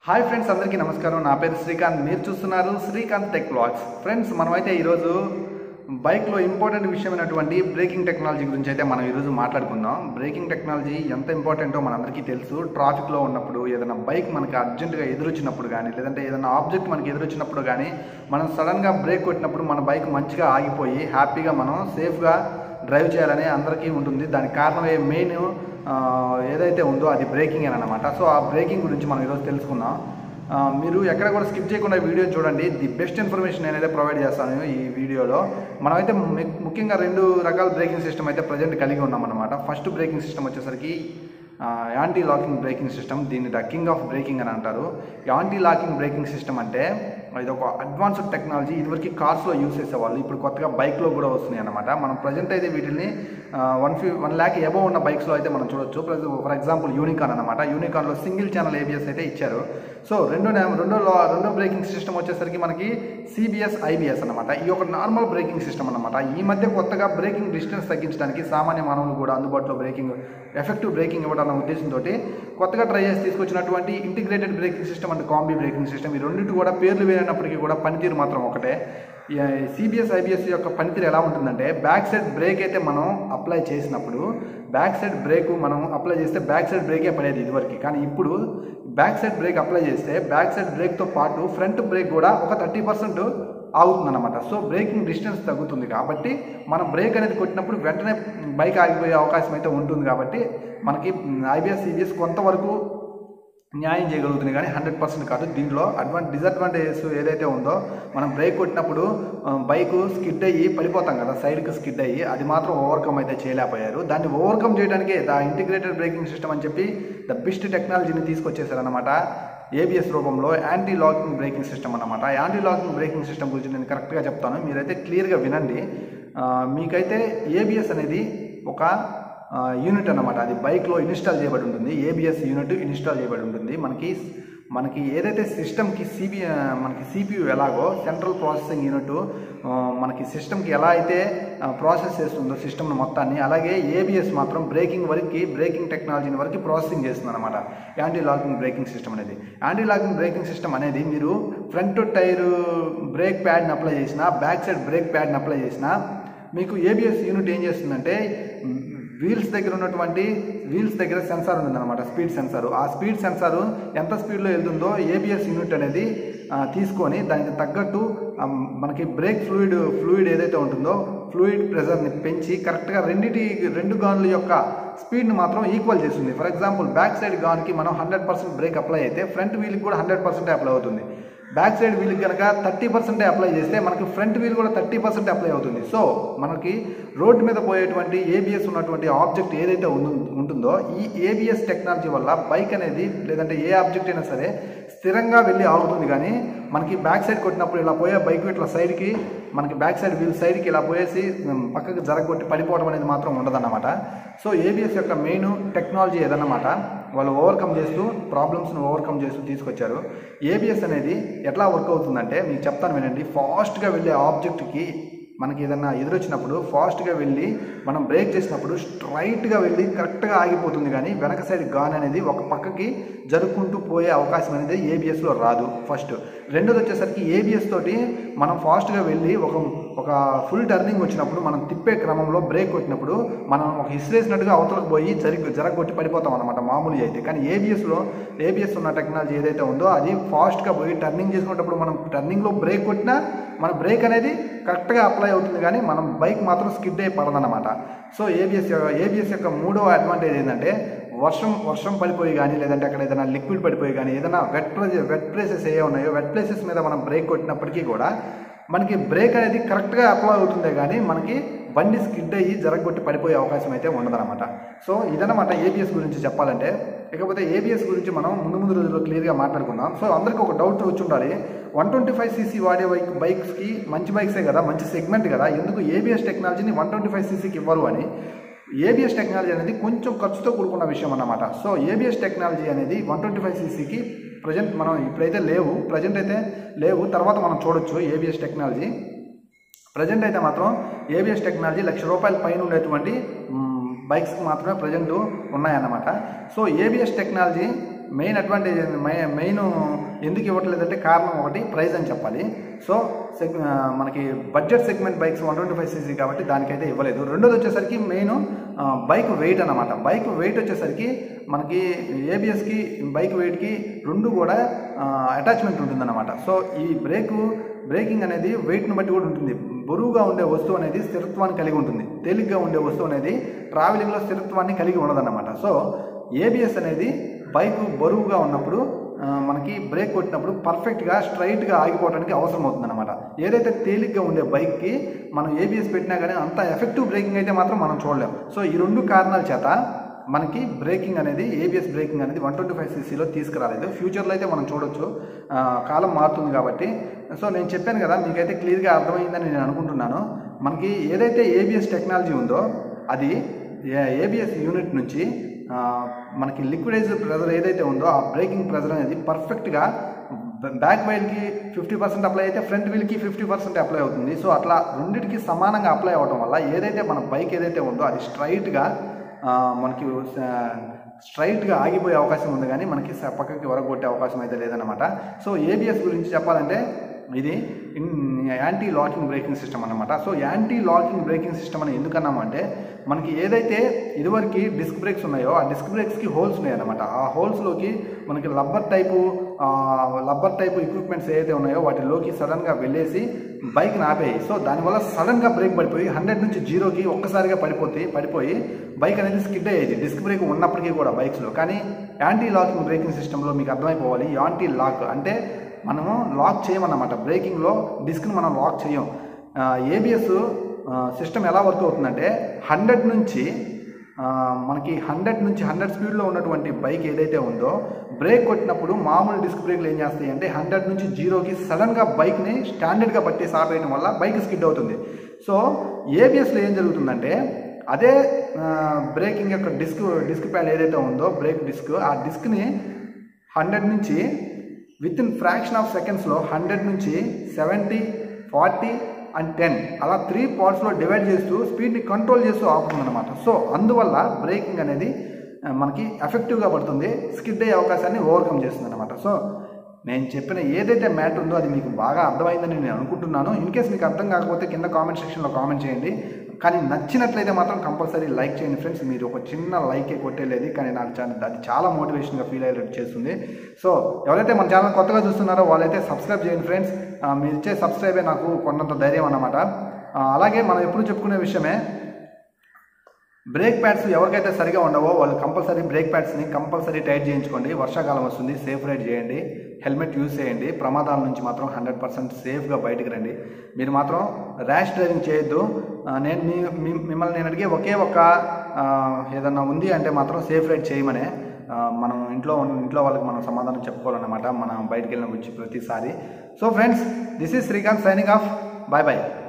hi friends అందరికీ నమస్కారం నా పేరు శ్రీకాంత్ మీరు చూస్తున్నారు శ్రీకాంత్ టెక్ బ్లాగ్స్ ఫ్రెండ్స్ మనమైతే ఈరోజు బైక్లో ఇంపార్టెంట్ విషయమైనటువంటి బ్రేకింగ్ టెక్నాలజీ గురించి అయితే మనం ఈరోజు మాట్లాడుకుందాం బ్రేకింగ్ టెక్నాలజీ ఎంత ఇంపార్టెంటో మనందరికీ తెలుసు ట్రాఫిక్లో ఉన్నప్పుడు ఏదైనా బైక్ మనకి అర్జెంటుగా ఎదురొచ్చినప్పుడు కానీ లేదంటే ఏదైనా ఆబ్జెక్ట్ మనకి ఎదురొచ్చినప్పుడు కానీ మనం సడన్గా బ్రేక్ కొట్టినప్పుడు మన బైక్ మంచిగా ఆగిపోయి హ్యాపీగా మనం సేఫ్గా డ్రైవ్ చేయాలని అందరికీ ఉంటుంది దానికి కారణం మెయిన్ ఏదైతే ఉందో అది బ్రేకింగ్ అని అనమాట సో ఆ బ్రేకింగ్ గురించి మనం ఈరోజు తెలుసుకుందాం ఆ, మీరు ఎక్కడ కూడా స్కిప్ చేయకుండా వీడియో చూడండి ది బెస్ట్ ఇన్ఫర్మేషన్ నేనైతే ప్రొవైడ్ చేస్తాను ఈ వీడియోలో మనమైతే ము- ముఖ్యంగా రెండు రకాల బ్రేకింగ్ సిస్టమ్ అయితే ప్రజెంట్ కలిగి ఉన్నాం అనమాట ఫస్ట్ బ్రేకింగ్ సిస్టమ్ వచ్చేసరికి యాంటీ లాకింగ్ బ్రేకింగ్ సిస్టమ్ దీన్ని ద కింగ్ ఆఫ్ బ్రేకింగ్ అని అంటారు యాంటీ లాకింగ్ బ్రేకింగ్ సిస్టమ్ అంటే ఇది ఒక అడ్వాన్స్డ్ టెక్నాలజీ ఇదివరకు కార్స్లో యూస్ చేసేవాళ్ళు ఇప్పుడు కొత్తగా బైక్లో కూడా వస్తున్నాయి అనమాట మనం ప్రజెంట్ అయితే వీటిని one fifty one lakh above ఉన్న బైక్స్లో అయితే మనం చూడొచ్చు ఫర్ ఎగ్జాంపుల్ యూనికాన్ అనమాట యూనికాన్లో సింగిల్ ఛానల్ ఏబిఎస్ అయితే ఇచ్చారు సో రెండో నే- రెండో లా- రెండో బ్రేకింగ్ సిస్టమ్ వచ్చేసరికి మనకి సిబిఎస్ ఐబిఎస్ అనమాట ఈ ఒక నార్మల్ బ్రేకింగ్ సిస్టమ్ అనమాట ఈ మధ్య కొత్తగా బ్రేకింగ్ డిస్టెన్స్ తగ్గించడానికి సామాన్య మానవులు కూడా అందుబాటులో బ్రేకింగ్ ఎఫెక్టివ్ బ్రేకింగ్ ఇవ్వడం ఉద్దేశంతో కొత్తగా ట్రై చేసి తీసుకొచ్చినటువంటి integrated braking system and combi braking system ఈ రెండింటి కూడా పేర్లు వేరైనప్పటికీ కూడా పనితీరు మాత్రం ఒకటే సిబిఎస్ ఐబిఎస్ యొక్క పనితీరు ఎలా ఉంటుందంటే బ్యాక్ సైడ్ బ్రేక్ అయితే మనం అప్లై చేసినప్పుడు బ్యాక్ సైడ్ బ్రేక్ మనం అప్లై చేస్తే బ్యాక్ సైడ్ బ్రేకే పడేది ఇదివరకు కానీ ఇప్పుడు బ్యాక్ సైడ్ బ్రేక్ అప్లై చేస్తే బ్యాక్ సైడ్ బ్రేక్తో పాటు ఫ్రంట్ బ్రేక్ కూడా ఒక థర్టీ పర్సెంట్ ఆగుతుందన్నమాట సో బ్రేకింగ్ డిస్టెన్స్ తగ్గుతుంది కాబట్టి మనం బ్రేక్ అనేది కొట్టినప్పుడు వెంటనే బైక్ ఆగిపోయే అవకాశం అయితే ఉంటుంది కాబట్టి మనకి ఐబిఎస్ సిబిఎస్ కొంతవరకు న్యాయం చేయగలుగుతుంది కానీ హండ్రెడ్ పర్సెంట్ కాదు దీంట్లో అడ్వాంట్ డిసడ్వాంటేజెస్ ఏదైతే ఉందో మనం బ్రేక్ కొట్టినప్పుడు బైక్ స్కిడ్ అయ్యి పడిపోతాం కదా సైడ్కి స్కిడ్ అయ్యి అది మాత్రం ఓవర్కమ్ అయితే చేయలేకపోయారు దాన్ని ఓవర్కమ్ చేయడానికి ద ఇంటిగ్రేటెడ్ బ్రేకింగ్ సిస్టమ్ అని చెప్పి ద బెస్ట్ టెక్నాలజీని తీసుకొచ్చేసారనమాట ఏబిఎస్ రూపంలో యాంటీ లాకింగ్ బ్రేకింగ్ సిస్టమ్ అనమాట యాంటీ లాకింగ్ బ్రేకింగ్ సిస్టమ్ గురించి నేను కరెక్ట్గా చెప్తాను మీరైతే క్లియర్గా వినండి ఆ, మీకైతే ఏబిఎస్ అనేది ఒక ఆ, యూనిట్ అన్నమాట అది బైక్లో ఇన్స్టాల్ చేయబడి ఉంటుంది ఏబిఎస్ యూనిట్ ఇన్స్టాల్ చేయబడి ఉంటుంది మనకి మనకి ఏదైతే సిస్టమ్కి సిబి మనకి సిపియు ఎలాగో సెంట్రల్ ప్రాసెసింగ్ యూనిట్ ఆ, మనకి సిస్టమ్కి ఎలా అయితే ప్రాసెస్ చేస్తుందో సిస్టమ్ మొత్తాన్ని అలాగే ఏబిఎస్ మాత్రం బ్రేకింగ్ వరకు బ్రేకింగ్ టెక్నాలజీని వరకు ప్రాసెసింగ్ చేస్తుంది అనమాట యాంటీ లాకింగ్ బ్రేకింగ్ సిస్టమ్ అనేది యాంటీ లాకింగ్ బ్రేకింగ్ సిస్టమ్ అనేది మీరు ఫ్రంట్ టైర్ బ్రేక్ ప్యాడ్ని అప్లై చేసినా బ్యాక్ సైడ్ బ్రేక్ ప్యాడ్ని అప్లై చేసినా మీకు ఏబిఎస్ యూనిట్ ఏం చేస్తుందంటే వీల్స్ దగ్గర ఉన్నటువంటి వీల్స్ దగ్గర సెన్సార్ ఉందన్నమాట స్పీడ్ సెన్సార్ ఆ స్పీడ్ సెన్సార్ ఎంత స్పీడ్లో వెళ్తుందో ఏబిఎస్ యూనిట్ అనేది ఆ, తీసుకొని దానికి తగ్గట్టు ఆ, మనకి బ్రేక్ ఫ్లూయిడ్ ఫ్లూయిడ్ ఏదైతే ఉంటుందో ఫ్లూయిడ్ ప్రెజర్ని పెంచి కరెక్ట్గా రెండిటి రెండు గాన్ల యొక్క స్పీడ్ని మాత్రం ఈక్వల్ చేస్తుంది ఫర్ ఎగ్జాంపుల్ బ్యాక్ సైడ్ గాన్కి మనం హండ్రెడ్ పర్సెంట్ బ్రేక్ అప్లై అయితే ఫ్రంట్ వీల్కి కూడా హండ్రెడ్ పర్సెంట్ అప్లై అవుతుంది బ్యాక్ సైడ్ వీల్కి కనుక థర్టీ పర్సెంటే అప్లై చేస్తే మనకి ఫ్రంట్ వీల్ కూడా థర్టీ పర్సెంట్ అప్లై అవుతుంది సో మనకి రోడ్డు మీద పోయేటువంటి ఏబిఎస్ ఉన్నటువంటి ఆబ్జెక్ట్ ఏదైతే ఉందో- ఉంటుందో ఈ ఏబిఎస్ టెక్నాలజీ వల్ల బైక్ అనేది లేదంటే ఏ ఆబ్జెక్ట్ అయినా సరే స్థిరంగా వెళ్ళి ఆగుతుంది కానీ మనకి బ్యాక్ సైడ్ కొట్టినప్పుడు ఇలా పోయే బైక్ ఇట్లా సైడ్కి మనకి బ్యాక్ సైడ్ వీల్ సైడ్కి ఇలా పోయేసి ఉమ్, పక్కకి జరగొట్టి పడిపోవడం అనేది మాత్రం ఉండదన్నమాట సో ఏబిఎస్ యొక్క మెయిన్ టెక్నాలజీ ఏదన్నమాట వాళ్ళు ఓవర్కమ్ చేస్తూ ప్రాబ్లమ్స్ను ఓవర్కమ్ చేస్తూ తీసుకొచ్చారు ఏబిఎస్ అనేది ఎట్లా వర్క్ అవుతుందంటే మీకు చెప్తాను వినండి ఫాస్ట్గా వెళ్ళే ఆబ్జెక్ట్కి మనకి ఏదన్నా ఎదురొచ్చినప్పుడు ఫాస్ట్గా వెళ్ళి మనం బ్రేక్ చేసినప్పుడు స్ట్రైట్గా వెళ్ళి కరెక్ట్గా ఆగిపోతుంది కానీ వెనక సైడ్ గాన్ అనేది ఒక పక్కకి జరుపుకుంటూ పోయే అవకాశం అనేది ఏబిఎస్లో రాదు ఫస్ట్ రెండోది వచ్చేసరికి ఏబిఎస్ తోటి మనం ఫాస్ట్గా వెళ్ళి ఒక ఒక ఫుల్ టర్నింగ్ వచ్చినప్పుడు మనం తిప్పే క్రమంలో బ్రేక్ కొట్టినప్పుడు మనం ఒక ఇసిరేసినట్టుగా అవతలకు పోయి జరి జరగొట్టి పడిపోతాం అనమాట మామూలు అయితే కానీ ఏబిఎస్లో ఏబిఎస్ ఉన్న టెక్నాలజీ ఏదైతే ఉందో అది ఫాస్ట్గా పోయి టర్నింగ్ చేసుకునేటప్పుడు మనం టర్నింగ్లో బ్రేక్ కొట్టినా మన బ్రేక్ అనేది కరెక్ట్గా అప్లై అవుతుంది కానీ మనం బైక్ మాత్రం స్కిడ్ అయి పడదన్నమాట సో ఏబిఎస్ ఏబిఎస్ యొక్క మూడవ అడ్వాంటేజ్ ఏంటంటే వర్షం వర్షం పడిపోయి కానీ లేదంటే అక్కడ ఏదైనా లిక్విడ్ పడిపోయి కానీ ఏదైనా వెట్ వెట్ ప్లేసెస్ ఏ ఉన్నాయో వెట్ ప్లేసెస్ మీద మనం బ్రేక్ కొట్టినప్పటికీ కూడా మనకి బ్రేక్ అనేది కరెక్ట్గా అప్లై అవుతుందే కానీ మనకి బండి స్కిడ్ అయ్యి జరగొట్టి పడిపోయే అవకాశం అయితే ఉండదన్నమాట సో ఇదన్నమాట ఏబిఎస్ గురించి చెప్పాలంటే ఇకపోతే ఏబిఎస్ గురించి మనం ముందు ముందు రోజుల్లో క్లియర్గా మాట్లాడుకుందాం సో అందరికీ ఒక డౌట్ వచ్చి ఉండాలి వన్ ట్వంటీ ఫైవ్ సీసీ వాడే బైక్ బైక్స్కి మంచి బైక్సే కదా మంచి సెగ్మెంట్ కదా ఎందుకు ఏబిఎస్ టెక్నాలజీని వన్ ట్వంటీ ఫైవ్ సీసీకి ఇవ్వరు అని ఏబిఎస్ టెక్నాలజీ అనేది కొంచెం ఖర్చుతో కూడుకున్న విషయం అన్నమాట సో ఏబిఎస్ టెక్నాలజీ అనేది వన్ ట్వంటీ ఫైవ్ సీసీకి ప్రజెంట్ మనం ఇప్పుడైతే లేవు ప్రజెంట్ అయితే లేవు తర్వాత మనం చూడొచ్చు ఏబిఎస్ టెక్నాలజీ ప్రజెంట్ అయితే మాత్రం ఏబిఎస్ టెక్నాలజీ లక్ష రూపాయల పైన ఉండేటువంటి మ్, బైక్స్కి మాత్రమే ప్రజెంట్ ఉన్నాయన్నమాట so ABS technology main advantage main ఎందుకు ఇవ్వట్లేదంటే కారణం ఒకటి ప్రైస్ అని చెప్పాలి సో సెగ్ ఆ, మనకి budget segment bikes one twenty five CC కాబట్టి దానికైతే ఇవ్వలేదు రెండోది వచ్చేసరికి మెయిన్ బైక్ వెయిట్ అన్నమాట బైక్ వెయిట్ వచ్చేసరికి మనకి ఏబిఎస్కి బైక్ వెయిట్కి రెండు కూడా అటాచ్మెంట్ ఉంటుందన్నమాట సో ఈ బ్రేకు బ్రేకింగ్ అనేది వెయిట్ను బట్టి కూడా ఉంటుంది బరువుగా ఉండే వస్తువు అనేది స్థిరత్వాన్ని కలిగి ఉంటుంది తేలిగ్గా ఉండే వస్తువు అనేది ట్రావెలింగ్లో స్థిరత్వాన్ని కలిగి ఉండదన్నమాట సో ఏబిఎస్ అనేది బైక్ బరువుగా ఉన్నప్పుడు ఆ, మనకి బ్రేక్ కొట్టినప్పుడు పర్ఫెక్ట్గా స్ట్రైట్గా ఆగిపోవడానికి అవసరం అవుతుందన్నమాట ఏదైతే తేలిగ్గా ఉండే బైక్కి మనం ఏబిఎస్ పెట్టినా కానీ అంత ఎఫెక్టివ్ బ్రేకింగ్ అయితే మాత్రం మనం చూడలేం సో ఈ రెండు కారణాల చేత మనకి బ్రేకింగ్ అనేది ఏబిఎస్ బ్రేకింగ్ అనేది వన్ ట్వంటీ ఫైవ్ సీసీలో తీసుకురాలేదు ఫ్యూచర్లో అయితే మనం చూడొచ్చు ఆ, కాలం మారుతుంది కాబట్టి సో నేను చెప్పాను కదా మీకైతే క్లియర్గా అర్థమైందని నేను అనుకుంటున్నాను మనకి ఏదైతే ఏబిఎస్ టెక్నాలజీ ఉందో అది ఏబిఎస్ యూనిట్ నుంచి ఆ, మనకి లిక్విడైజ్ ప్రెజర్ ఏదైతే ఉందో ఆ బ్రేకింగ్ ప్రెజర్ అనేది పర్ఫెక్ట్గా బ్యాక్ వైల్కి ఫిఫ్టీ పర్సెంట్ అప్లై అయితే ఫ్రంట్ వీల్కి ఫిఫ్టీ పర్సెంట్ అప్లై అవుతుంది సో అట్లా రెండింటికి సమానంగా అప్లై అవ్వడం వల్ల ఏదైతే మన బైక్ ఏదైతే ఉందో అది స్ట్రైట్గా మనకి స్ట్రైట్గా ఆగిపోయే అవకాశం ఉంది కానీ మనకి స- పక్కకి వరగొట్టే అవకాశం అయితే లేదనమాట సో ఏబిఎస్ గురించి చెప్పాలంటే ఇది in anti locking braking system అనమాట so anti locking braking system అని ఎందుకన్నామంటే మనకి ఏదైతే ఇదివరకు డిస్క్ బ్రేక్స్ ఉన్నాయో ఆ డిస్క్ బ్రేక్స్కి హోల్స్ ఉన్నాయి అనమాట ఆ హోల్స్లోకి మనకి rubber type rubber type equipments ఏదైతే ఉన్నాయో వాటిలోకి సడన్గా వెళ్ళేసి బైక్ని ఆపేయి సో దానివల్ల సడన్గా బ్రేక్ పడిపోయి హండ్రెడ్ నుంచి జీరోకి ఒక్కసారిగా పడిపోతే పడిపోయి బైక్ అనేది స్కిడ్ అయ్యేది డిస్క్ బ్రేక్ ఉన్నప్పటికీ కూడా బైక్స్లో కానీ యాంటీ లాకింగ్ బ్రేకింగ్ సిస్టంలో మీకు అర్థమైపోవాలి యాంటీ లాక్ అంటే మనము లాక్ చేయమన్నమాట బ్రేకింగ్లో డిస్క్ని మనం లాక్ చేయం ఏబిఎస్ సిస్టమ్ ఎలా వర్క్ అవుతుందంటే హండ్రెడ్ నుంచి ఆ, మనకి హండ్రెడ్ నుంచి హండ్రెడ్ స్పీడ్లో ఉన్నటువంటి బైక్ ఏదైతే ఉందో బ్రేక్ కొట్టినప్పుడు మామూలు డిస్క్ బ్రేక్లు ఏం చేస్తాయి అంటే హండ్రెడ్ నుంచి జీరోకి సడన్గా బైక్ని స్టాండర్డ్గా పట్టేసి ఆపేయడం వల్ల బైక్ స్కిడ్ అవుతుంది సో ఏబిఎస్లో ఏం జరుగుతుందంటే అదే బ్రేకింగ్ యొక్క డిస్క్ డిస్క్ ప్యాడ్ ఏదైతే ఉందో బ్రేక్ డిస్క్ ఆ డిస్క్ని హండ్రెడ్ నుంచి విత్ ఇన్ ఫ్రాక్షన్ ఆఫ్ సెకండ్స్లో హండ్రెడ్ నుంచి సెవెంటీ ఫార్టీ అండ్ టెన్ అలా త్రీ పార్ట్స్లో డివైడ్ చేస్తూ స్పీడ్ని కంట్రోల్ చేస్తూ ఆపుతుంది అనమాట సో అందువల్ల బ్రేకింగ్ అనేది ఆ, మనకి ఎఫెక్టివ్గా పడుతుంది స్కిడ్ అయ్యే అవకాశాన్ని ఓవర్కమ్ చేస్తుంది అనమాట సో నేను చెప్పిన ఏదైతే మ్యాటర్ ఉందో అది మీకు బాగా అర్థమైందని నేను అనుకుంటున్నాను ఇన్ కేస్ మీకు అర్థం కాకపోతే కింద కామెంట్ సెక్షన్లో కామెంట్ చేయండి కానీ నచ్చినట్లయితే మాత్రం కంపల్సరీ లైక్ చేయండి ఫ్రెండ్స్ మీరు ఒక చిన్న లైకే కొట్టేలేదు కానీ నాకు చాలా అది చాలా మోటివేషన్గా ఫీల్ అయ్యేటట్టు చేస్తుంది సో ఎవరైతే మన ఛానల్ కొత్తగా చూస్తున్నారో వాళ్ళైతే సబ్స్క్రైబ్ చేయండి ఫ్రెండ్స్ ఆ, మీరు ఇచ్చే సబ్స్క్రైబే నాకు కొన్నంత ధైర్యం అన్నమాట ఆ, అలాగే మనం ఎప్పుడు చెప్పుకునే విషయమే బ్రేక్ ప్యాడ్స్ ఎవరికైతే సరిగా ఉండవో వాళ్ళు కంపల్సరీ బ్రేక్ ప్యాడ్స్ని కంపల్సరీ టైట్ చేయించుకోండి వర్షాకాలం వస్తుంది సేఫ్ రైడ్ చేయండి హెల్మెట్ యూజ్ చేయండి ప్రమాదాల నుంచి మాత్రం హండ్రెడ్ పర్సెంట్ సేఫ్గా బయటకు రండి మీరు మాత్రం ర్యాష్ డ్రైవింగ్ చేయొద్దు ఆ, నేను మీ మీ- మిమ్మల్ని నేను అడిగే ఒకే ఒక ఆ, ఏదన్నా ఉంది అంటే మాత్రం సేఫ్ రైడ్ చేయమనే ఆ, మనం ఇంట్లో ఉన్న- ఇంట్లో వాళ్ళకి మనం సమాధానం చెప్పుకోవాలన్నమాట మనం బయటికి వెళ్ళిన గురించి ప్రతిసారి so friends this is Srikanth signing off bye bye